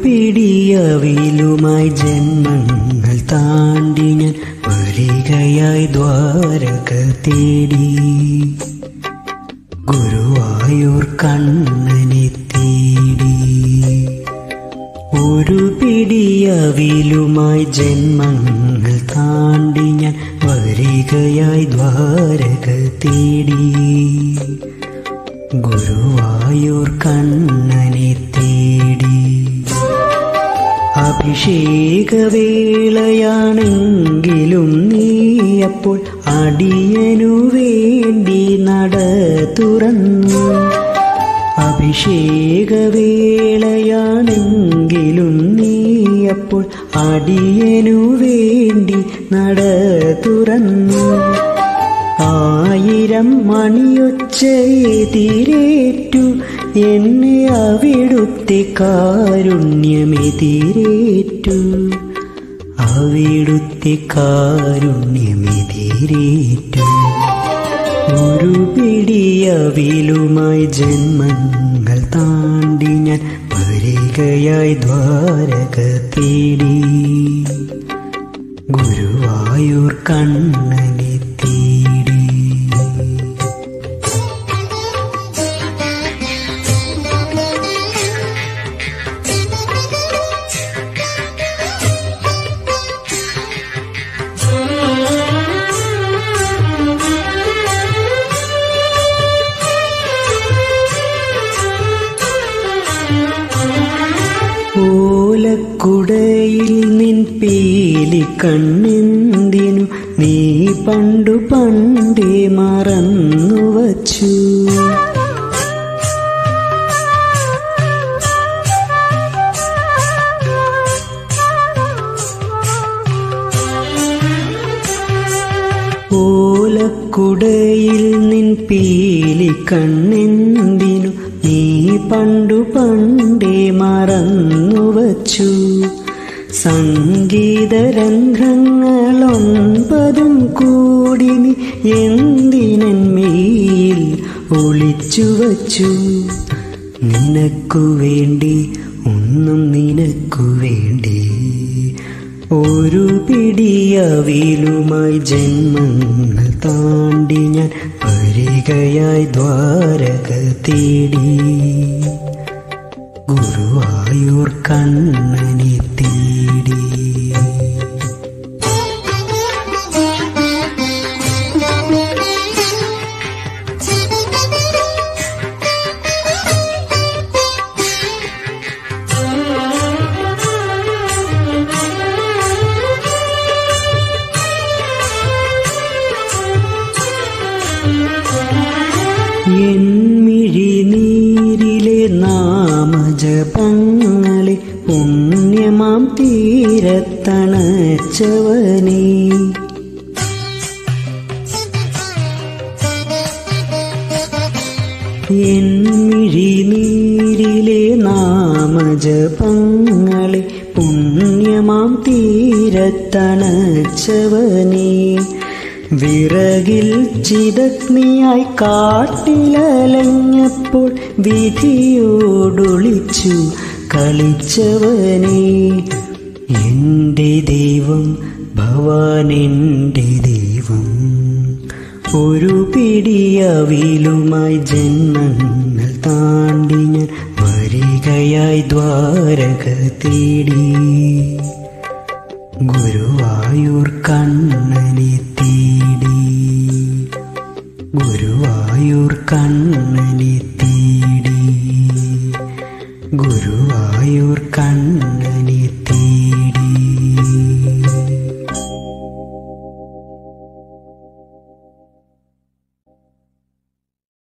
പിടിയവിലുമായി ജന്മങ്ങൾ താണ്ടി ഞാൻ വരികയായി ദ്വാരക തേടി ഗുരുവായൂർ കണ്ണനെ തേടി ഒരു പിടിയവിലുമായി ജന്മങ്ങൾ താണ്ടി ഞാൻ വരികയായി ദ്വാരക തേടി ഗുരുവായൂർ കണ്ണനെ തേടി അഭിഷേകവേളയാണെങ്കിലും നീയപ്പോൾ അടിയനു വേണ്ടി നട തുറന്നു അഭിഷേകവേളയാണെങ്കിലും നീയപ്പോൾ അടിയനു വേണ്ടി നട തുറന്നു ആയിരം മണിയൊച്ചയെതിരേറ്റു എന്നെ അവിടുത്തെ കാരുണ്യമെതിരേറ്റു അവിടുത്തെ കാരുണ്യമെതിരേറ്റു ഒരു പിടിയവിലുമായി ജന്മങ്ങൾ താണ്ടി ഞാൻ വരികയായി ദ്വാരക തേടി ഗുരുവായൂർ കണ്ണനെ തേടി ഓലക്കുടയിൽ നിൻ പീലി കണ്ണെന്തിനു നീ പണ്ടു പണ്ടേ മറന്നു വച്ചു ഓലക്കുടയിൽ നിൻ പീലി കണ്ണെന്തിനു നീ പണ്ടു പണ്ടേ മറന്നു വച്ചു സംഗീതരന്ധ്രങ്ങളൊൻപതും കൂടി നീ എന്തിനന്മേൽ ഒളിച്ചു വച്ചു നിനക്കു വേണ്ടി ഒന്നും നിനക്കു വേണ്ടി ഒരു പിടിയവിലുമായി ജന്മങ്ങൾ താണ്ടി ഞാൻ വരികയായി ദ്വാരക തേടി ഗുരുവായൂർ കണ്ണനെ തേടി എന്മിഴിനീരിലെ നാമജപങ്ങളെ പുണ്യമാം തീരത്തണച്ചവനേ എന്മിഴിനീരിലെ നാമജപങ്ങളെ പുണ്യമാം തീരത്തണച്ചവനേ വിറകിൽ ചിതഗ്നിയായി കാട്ടിലലഞ്ഞപ്പോൾ വിധിയോടൊളിച്ചു കളിച്ചവനേ എന്റെ ദൈവം ഭവാൻ എന്റെ ദൈവം ഒരു പിടിയവിലുമായി ജന്മങ്ങൾ താണ്ടി ഞാൻ വരികയായി ദ്വാരക തേടി ഗുരുവായൂർ കണ്ണനെ